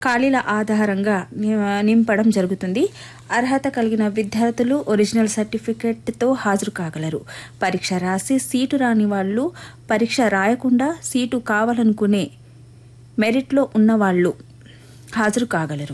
ఖాళీల ఆధారంగా ని- నింపడం జరుగుతుంది అర్హత కలిగిన విద్యార్థులు ఒరిజినల్ సర్టిఫికెట్తో హాజరు కాగలరు పరీక్ష రాసి సీటు రాని వాళ్ళు పరీక్ష రాయకుండా సీటు కావాలనుకునే మెరిట్లో ఉన్నవాళ్ళు హాజరు కాగలరు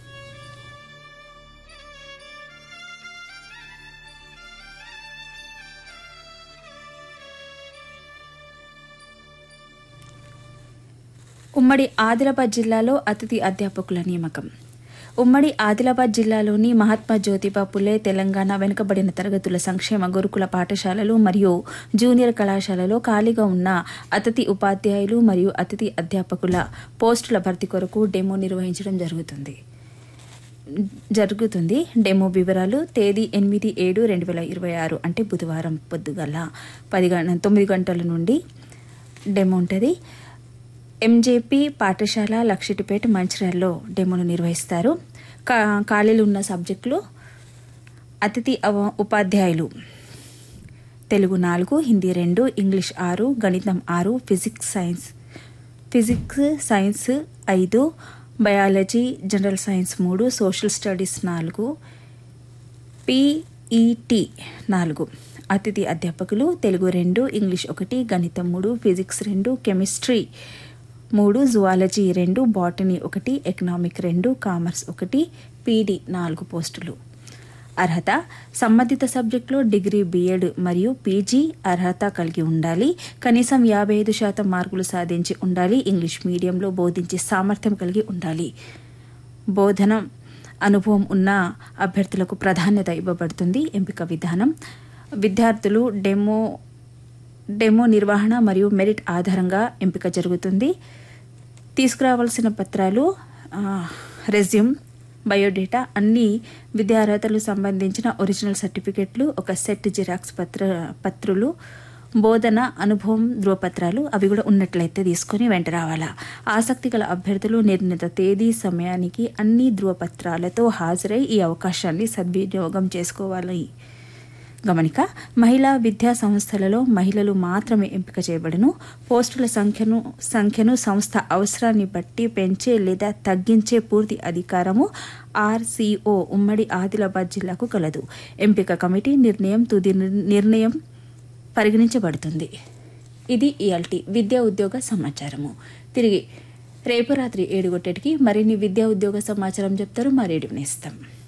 ఉమ్మడి ఆదిలాబాద్ జిల్లాలో అతిథి అధ్యాపకుల నియామకం ఉమ్మడి ఆదిలాబాద్ జిల్లాలోని మహాత్మా జ్యోతిబా పులే తెలంగాణ వెనుకబడిన తరగతుల సంక్షేమ గురుకుల పాఠశాలలు మరియు జూనియర్ కళాశాలలో ఖాళీగా ఉన్న అతిథి ఉపాధ్యాయులు మరియు అతిథి అధ్యాపకుల పోస్టుల భర్తీ కొరకు డెమో నిర్వహించడం జరుగుతుంది జరుగుతుంది డెమో వివరాలు తేదీ ఎనిమిది ఏడు రెండు వేల ఇరవై ఆరు అంటే బుధవారం పొద్దుగల పది గంట తొమ్మిది గంటల నుండి డెమో ఉంటుంది ఎంజేపీ పాఠశాల లక్షటిపేట మంచిర్యాలలో డెమోను నిర్వహిస్తారు కా ఖాళీలు ఉన్న సబ్జెక్టులు అతిథి అవ- ఉపాధ్యాయులు తెలుగు నాలుగు హిందీ రెండు ఇంగ్లీష్ ఆరు గణితం ఆరు ఫిజిక్స్ సైన్స్ ఫిజిక్స్ సైన్స్ ఐదు బయాలజీ జనరల్ సైన్స్ మూడు సోషల్ స్టడీస్ నాలుగు పీఈటీ నాలుగు అతిథి అధ్యాపకులు తెలుగు రెండు ఇంగ్లీష్ ఒకటి గణితం మూడు ఫిజిక్స్ రెండు కెమిస్ట్రీ మూడు జువాలజీ రెండు బాటనీ ఒకటి ఎకనామిక్ రెండు కామర్స్ ఒకటి పీడి నాలుగు పోస్టులు అర్హత సంబంధిత సబ్జెక్టులో డిగ్రీ బీఎడ్ మరియు పీజీ అర్హత కలిగి ఉండాలి కనీసం యాభై ఐదు శాతం మార్కులు సాధించి ఉండాలి ఇంగ్లీష్ మీడియంలో బోధించే సామర్థ్యం కలిగి ఉండాలి బోధన అనుభవం ఉన్న అభ్యర్థులకు ప్రాధాన్యత ఇవ్వబడుతుంది ఎంపిక విధానం విద్యార్థులు డెమో డెమో నిర్వహణ మరియు మెరిట్ ఆధారంగా ఎంపిక జరుగుతుంది తీసుకురావాల్సిన పత్రాలు రెజ్యూమ్ బయోడేటా అన్ని విద్యార్హతలు సంబంధించిన ఒరిజినల్ సర్టిఫికెట్లు ఒక సెట్ జిరాక్స్ పత్ర పత్రులు బోధన అనుభవం ధృవపత్రాలు అవి కూడా ఉన్నట్లయితే తీసుకొని వెంట రావాలా ఆసక్తి గల అభ్యర్థులు నిర్ణీత తేదీ సమయానికి అన్ని ధృవపత్రాలతో హాజరై ఈ అవకాశాన్ని సద్వినియోగం చేసుకోవాలి గమనిక మహిళా విద్యా సంస్థలలో మహిళలు మాత్రమే ఎంపిక చేయబడును పోస్టుల సంఖ్యను సంఖ్యను సంస్థ అవసరాన్ని బట్టి పెంచే లేదా తగ్గించే పూర్తి అధికారము ఆర్సీఓ ఉమ్మడి ఆదిలాబాద్ జిల్లాకు కలదు ఎంపిక కమిటీ నిర్ణయం తుది నిర్- నిర్ణయం పరిగణించబడుతుంది ఇది ఇయాల్టి విద్యా ఉద్యోగ సమాచారము తిరిగి రేపు రాత్రి ఏడు గొట్టెటికి మరిన్ని విద్యా ఉద్యోగ సమాచారం చెప్తారు మా రేడియోని ఇస్తాం